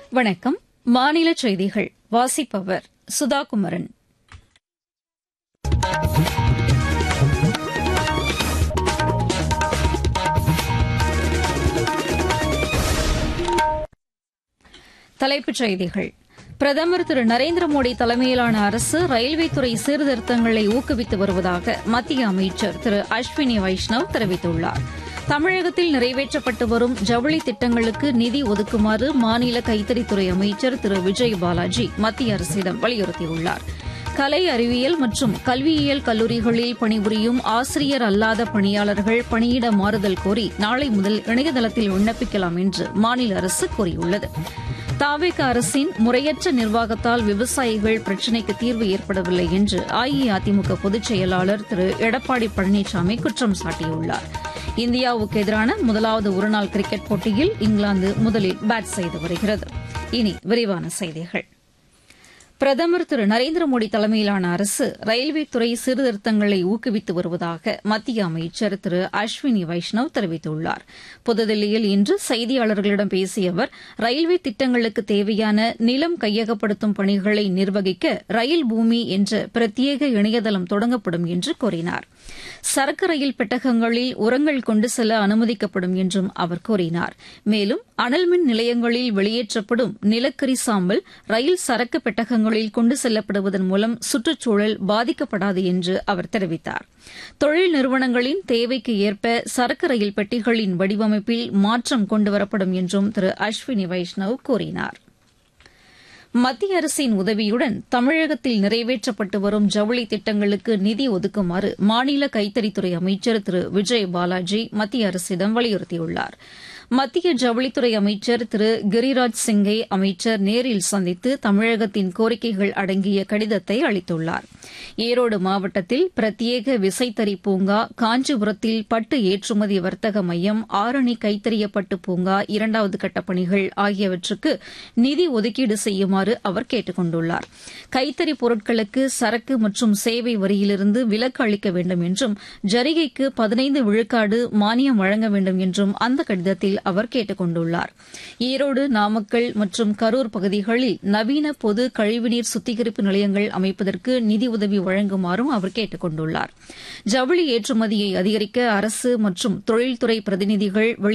வணக்கம் மாநில செய்திகள் வாசிப்பவர் சுதா குமரன் தலைப்புச் செய்திகள் பிரதமர் திரு நரேந்திர மோடி தலைமையிலான அரசு ரயில்வே துறை சீர்திருத்தங்களை ஊக்குவித்து வருவதாக மத்திய அமைச்சர் திரு அஸ்வினி வைஷ்ணவ் தெரிவித்துள்ளார் தமிழகத்தில் நிறைவேற்றப்பட்டு வரும் ஜவுளி திட்டங்களுக்கு நிதி ஒதுக்குமாறு மாநில கைத்தறித்துறை அமைச்சர் திரு விஜய் பாலாஜி மத்திய அரசிடம் வலியுறுத்தியுள்ளார் கலை அறிவியல் மற்றும் கல்வியியல் கல்லூரிகளில் பணிபுரியும் ஆசிரியர் அல்லாத பணியாளர்கள் பணியிட மாறுதல் கோரி நாளை முதல் இணையதளத்தில் விண்ணப்பிக்கலாம் என்று மாநில அரசு கூறியுள்ளது தாவேக அரசின் முறையற்ற நிர்வாகத்தால் விவசாயிகள் பிரச்சினைக்கு தீர்வு ஏற்படவில்லை என்று அஇஅதிமுக பொதுச் செயலாளர் திரு எடப்பாடி பழனிசாமி குற்றம் சாட்டியுள்ளார் இந்தியாவுக்கு எதிரான முதலாவது ஒருநாள் கிரிக்கெட் போட்டியில் இங்கிலாந்து முதலில் பேட் செய்து வருகிறது இனி விரிவான செய்திகள் பிரதமர் திரு நரேந்திர மோடி தலைமையிலான அரசு ரயில்வே துறை சீர்திருத்தங்களை ஊக்குவித்து வருவதாக மத்திய அமைச்சர் திரு அஸ்வினி வைஷ்ணவ் தெரிவித்துள்ளார் புதுதில்லியில் இன்று செய்தியாளர்களிடம் பேசிய அவர் ரயில்வே திட்டங்களுக்கு தேவையான நிலம் கையகப்படுத்தும் பணிகளை நிர்வகிக்க ரயில் பூமி என்ற பிரத்யேக இணையதளம் தொடங்கப்படும் என்று கூறினார் சரக்கு ரயில் பெட்டகங்களில் உரங்கள் கொண்டு செல்ல அனுமதிக்கப்படும் என்றும் அவர் கூறினார் மேலும் அனல்மின் நிலையங்களில் வெளியேற்றப்படும் நிலக்கரி சாம்பல் ரயில் சரக்கு பெட்டகங்களில் கொண்டு செல்லப்படுவதன் மூலம் சுற்றுச்சூழல் பாதிக்கப்படாது என்று அவர் தெரிவித்தார் தொழில் நிறுவனங்களின் தேவைக்கு ஏற்ப சரக்கு ரயில் பெட்டிகளின் வடிவமைப்பில் மாற்றம் கொண்டுவரப்படும் என்றும் திரு அஸ்வினி வைஷ்ணவ் கூறினார் மத்திய அரசின் உதவியுடன் தமிழகத்தில் நிறைவேற்றப்பட்டு வரும் ஜவுளி திட்டங்களுக்கு நிதி ஒதுக்குமாறு மாநில கைத்தறித்துறை அமைச்சர் திரு விஜய் பாலாஜி மத்திய அரசிடம் வலியுறுத்தியுள்ளார் மத்திய ஜவுளித்துறை அமைச்சர் திரு கிரிராஜ் சிங்கை அமைச்சர் நேரில் சந்தித்து தமிழகத்தின் கோரிக்கைகள் அடங்கிய கடிதத்தை அளித்துள்ளார் ஈரோடு மாவட்டத்தில் பிரத்யேக விசைத்தறி பூங்கா காஞ்சிபுரத்தில் பட்டு ஏற்றுமதி வர்த்தக மையம் ஆரணி கைத்தறிய பட்டு பூங்கா இரண்டாவது கட்ட பணிகள் ஆகியவற்றுக்கு நிதி ஒதுக்கீடு செய்யுமாறு அவர் கேட்டுக் கொண்டுள்ளார் கைத்தறி பொருட்களுக்கு சரக்கு மற்றும் சேவை வரியிலிருந்து விலக்கு அளிக்க வேண்டும் என்றும் ஜரிகைக்கு பதினைந்து விழுக்காடு மானியம் வழங்க வேண்டும் என்றும் அந்த கடிதத்தில் அவர் கேட்டுக் கொண்டுள்ளார் ஈரோடு நாமக்கல் மற்றும் கரூர் பகுதிகளில் நவீன பொது கழிவுநீர் சுத்திகரிப்பு நிலையங்கள் அமைப்பதற்கு நிதி உதவி வழங்குமாறும் அவர் கேட்டுக் கொண்டுள்ளார் ஜவுளி ஏற்றுமதியை அதிகரிக்க அரசு மற்றும் தொழில்துறை பிரதிநிதிகள்